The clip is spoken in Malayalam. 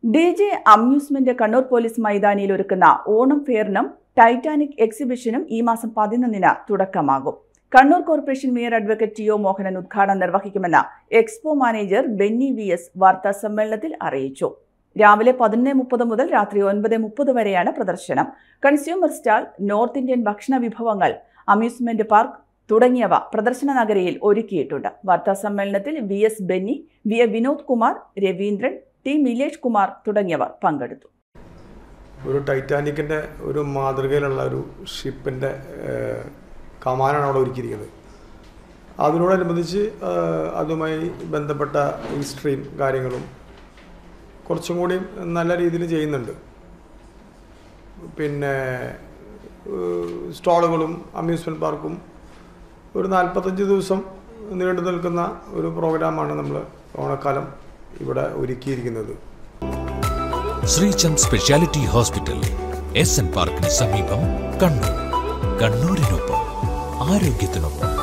D J amusement Kannur police മൈതാനിയിൽ ഒരുക്കുന്ന ഓണം ഫെയറിനും ടൈറ്റാനിക് എക്സിബിഷനും ഈ മാസം പതിനൊന്നിന് തുടക്കമാകും Kannur corporation mayor advocate T O Mohanan ഉദ്ഘാടനം നിർവഹിക്കുമെന്ന് expo manager Benny V S വാർത്താ സമ്മേളനത്തിൽ അറിയിച്ചു രാവിലെ പതിനൊന്ന് മുപ്പത് മുതൽ രാത്രി ഒൻപത് മുപ്പത് വരെയാണ് പ്രദർശനം കൺസ്യൂമർ സ്റ്റാൾ നോർത്ത് ഇന്ത്യൻ ഭക്ഷണ വിഭവങ്ങൾ അമ്യൂസ്മെന്റ് പാർക്ക് തുടങ്ങിയവ പ്രദർശന നഗരിയിൽ ഒരുക്കിയിട്ടുണ്ട് വാർത്താ സമ്മേളനത്തിൽ V S Benny V A Vinod Kumar Raveendran T Milesh Kumar തുടങ്ങിയവർ പങ്കെടുത്തു ഒരു ടൈറ്റാനിക്കിൻ്റെ ഒരു മാതൃകയിലുള്ള ഒരു ഷിപ്പിൻ്റെ കമാനാണ് അവിടെ ഒരുക്കിയിരിക്കുന്നത് അതിനോടനുബന്ധിച്ച് ഏഹ്, അതുമായി ബന്ധപ്പെട്ട ഹിസ്റ്ററിയും കാര്യങ്ങളും കുറച്ചും കൂടി നല്ല രീതിയിൽ ചെയ്യുന്നുണ്ട് പിന്നെ ഏഹ്, സ്റ്റാളുകളും അമ്യൂസ്മെൻറ്റ് പാർക്കും ഒരു നാൽപ്പത്തഞ്ച് ദിവസം നീണ്ടു നിൽക്കുന്ന ഒരു പ്രോഗ്രാമാണ് നമ്മൾ ഓണക്കാലം ഇവിടെ ഒരുക്കിയിരിക്കുന്നത് Sreechand specialty hospital S N പാർക്കിന് സമീപം കണ്ണൂർ കണ്ണൂരിനൊപ്പം ആരോഗ്യത്തിനൊപ്പം